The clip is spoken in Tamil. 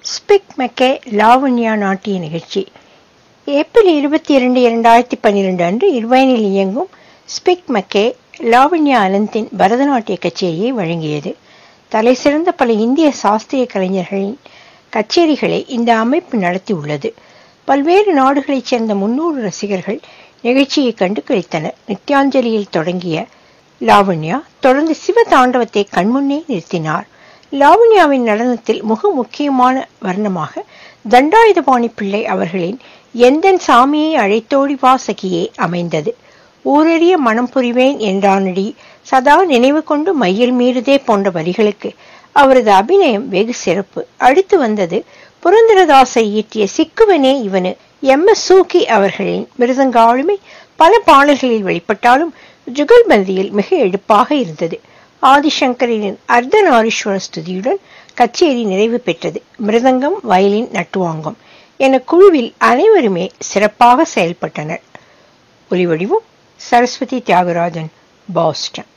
ஸ்பிக் மெக்கே லாவண்யா நாட்டிய நிகழ்ச்சி ஏப்ரல் இருபத்தி இரண்டு இரண்டாயிரத்தி பன்னிரண்டு அன்று இர்வைனில் இயங்கும் ஸ்பிக் மக்கே லாவண்யா அனந்தின் பரதநாட்டிய கச்சேரியை வழங்கியது தலைசிறந்த பல இந்திய சாஸ்திரிய கலைஞர்களின் கச்சேரிகளை இந்த அமைப்பு நடத்தியுள்ளது பல்வேறு நாடுகளைச் சேர்ந்த முன்னூறு ரசிகர்கள் நிகழ்ச்சியை கண்டு கழித்தனர் நித்யாஞ்சலியில் தொடங்கிய லாவண்யா தொடர்ந்து சிவ தாண்டவத்தை கண்முன்னே நிறுத்தினார் லாவண்யாவின் நடனத்தில் மிக முக்கியமான வர்ணமாக தண்டாயுதபாணி பிள்ளை அவர்களின் எந்தன் சாமியை அழைத்தோடி வாசகியே அமைந்தது ஊரறிய மனம் புரிவேன் என்றானடி சதா நினைவு கொண்டு மையில் மீறுதே போன்ற வரிகளுக்கு அவரது அபிநயம் வெகு சிறப்பு அடுத்து வந்தது புரந்தரதாசை இயற்றிய சிக்குவனே இவனு எம் எஸ் சூக்கி அவர்களின் மிருதங்க ஆளுமை பல பாடல்களில் வெளிப்பட்டாலும் ஜுகல்பந்தியில் மிக எடுப்பாக இருந்தது ஆதிசங்கரின் அர்த்தநாரீஸ்வர ஸ்துதியுடன் கச்சேரி நிறைவு பெற்றது மிருதங்கம் வயலின் நட்டுவாங்கம் என குழுவில் அனைவருமே சிறப்பாக செயல்பட்டனர் ஒலிவடிவும் சரஸ்வதி தியாகராஜன் பாஸ்டன்